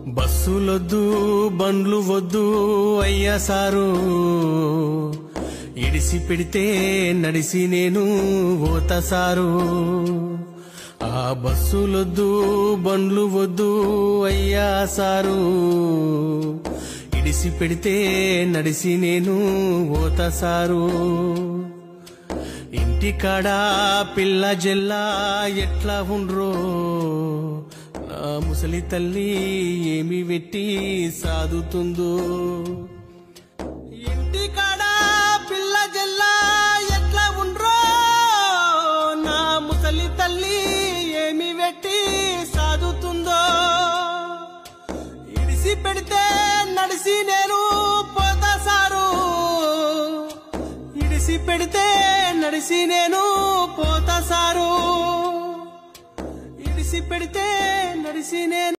బస్సులొద్దు బండ్లు వద్దు అయ్యా సారు ఇడిసి పెడితే నడిసి నేను ఓత సారు ఆ బస్సులొద్దు బండ్లు వద్దు అయ్యా సారు ఇడిసి పెడితే నడిసి నేను ఓత సారు ఇంటికాడ పిల్ల జెల్లా ఎట్లా ఉండ్రో నా ముసలి తల్లి ఏమి వెట్టి సాదుతుందో ఇంటికాడ పిల్ల జెల్లా ఎట్లా ఉండ్రో నా ముసలి తల్లి ఏమి వెట్టి సాదుతుందో ఇడిసి పెడితే నడిసి నేను పోతా సారు ఇడిసి పెడితే నడిసి నేను పోతా సారు ఇడిసి పెడితే నడిసి నేను